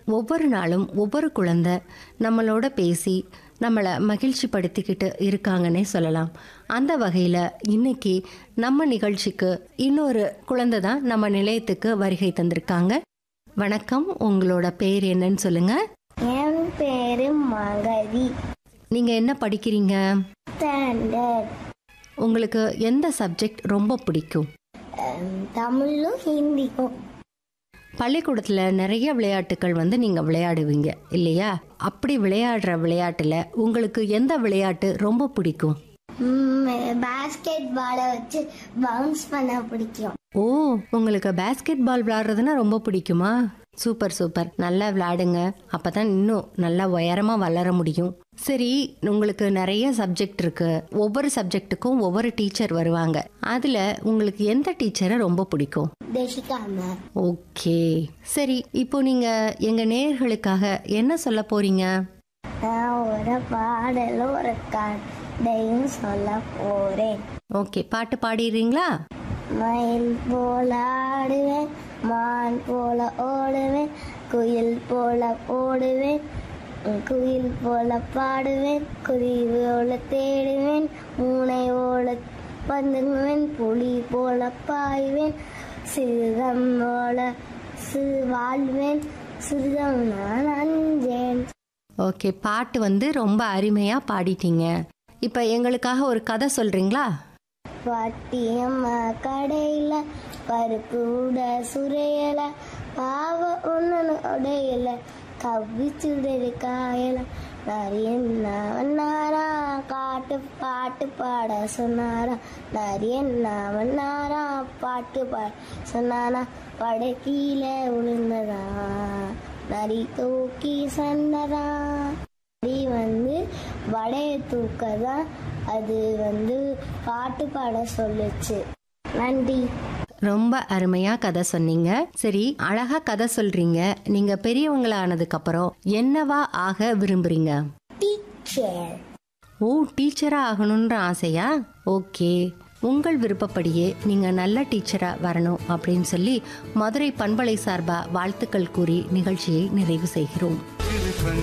ஒவ்வொரு நாளும் ஒவ்வொரு குழந்தை நம்மளோட பேசி நம்மளை மகிழ்ச்சி படுத்திக்கிட்டு இருக்காங்கன்னே சொல்லலாம் அந்த வகையில் இன்னைக்கு நம்ம நிகழ்ச்சிக்கு இன்னொரு குழந்தை தான் நம்ம நிலையத்துக்கு வருகை தந்திருக்காங்க வணக்கம் உங்களோட பேர் என்னன்னு சொல்லுங்க என் பேரு மகதி நீங்க என்ன படிக்கிறீங்க ஸ்டாண்டர்ட் உங்களுக்கு எந்த சப்ஜெக்ட் ரொம்ப பிடிக்கும் தமிழும் ஹிந்திக்கும் பள்ளிக்கூடத்தில் நிறைய விளையாட்டுகள் வந்து நீங்கள் விளையாடுவீங்க இல்லையா அப்படி விளையாடுற விளையாட்டில் உங்களுக்கு எந்த விளையாட்டு ரொம்ப பிடிக்கும் பாஸ்கெட் பாலை வச்சு பவுன்ஸ் பண்ண பிடிக்கும் ஓ உங்களுக்கு பேஸ்கெட் பால் விளையாடுறதுன்னா ரொம்ப பிடிக்குமா சூப்பர் சூப்பர் நல்லா விளையாடுங்க அப்பதான் இன்னும் நல்லா உயரமா வளர முடியும் சரி உங்களுக்கு நிறைய சப்ஜெக்ட் இருக்கு ஒவ்வொரு சப்ஜெக்ட்டுக்கும் ஒவ்வொரு டீச்சர் வருவாங்க அதுல உங்களுக்கு எந்த டீச்சரை ரொம்ப பிடிக்கும் தேசிகா மேம் ஓகே சரி இப்போ நீங்க எங்க நேயர்களுக்காக என்ன சொல்ல போறீங்க நான் ஒரு பாடலும் ஒரு கதையும் சொல்ல போறேன் ஓகே பாட்டு பாடிடுறீங்களா மயில் போல ஆடுவேன் மான் போல ஓடுவேன் குயில் போல ஓடுவேன் குயில் போல பாடுவேன் குருவி போல தேடுவேன் மூனை போல பந்துங்குவேன் புலி போல பாய்வேன் சிறுகம் போல சிறு வாழ்வேன் சிறுகம் நான் அஞ்சேன் ஓகே பாட்டு வந்து ரொம்ப அருமையா பாடிட்டீங்க இப்போ எங்களுக்காக ஒரு கதை சொல்றீங்களா பாட்டியம்மா கடையில பருப்பு உட சுரையல பாவ ஒண்ணு உடையல கவ்வி சுடரு காயல நிறைய நாரா காட்டு பாட்டு பாட சொன்னாரா நிறைய நாரா பாட்டு பாட சொன்னாரா படை கீழே விழுந்ததா நரி தூக்கி சன்னதா நரி வந்து வடைய தூக்கதான் அது வந்து பாட்டு பாட சொல்லுச்சு நன்றி ரொம்ப அருமையா கதை சொன்னீங்க சரி அழகா கதை சொல்றீங்க நீங்க பெரியவங்களானதுக்கு அப்புறம் என்னவா ஆக விரும்புறீங்க டீச்சர் ஓ டீச்சரா ஆகணுன்ற ஆசையா ஓகே உங்கள் விருப்பப்படியே நீங்க நல்ல டீச்சரா வரணும் அப்படின்னு சொல்லி மதுரை பண்பலை சார்பா வாழ்த்துக்கள் கூறி நிகழ்ச்சியை நிறைவு செய்கிறோம்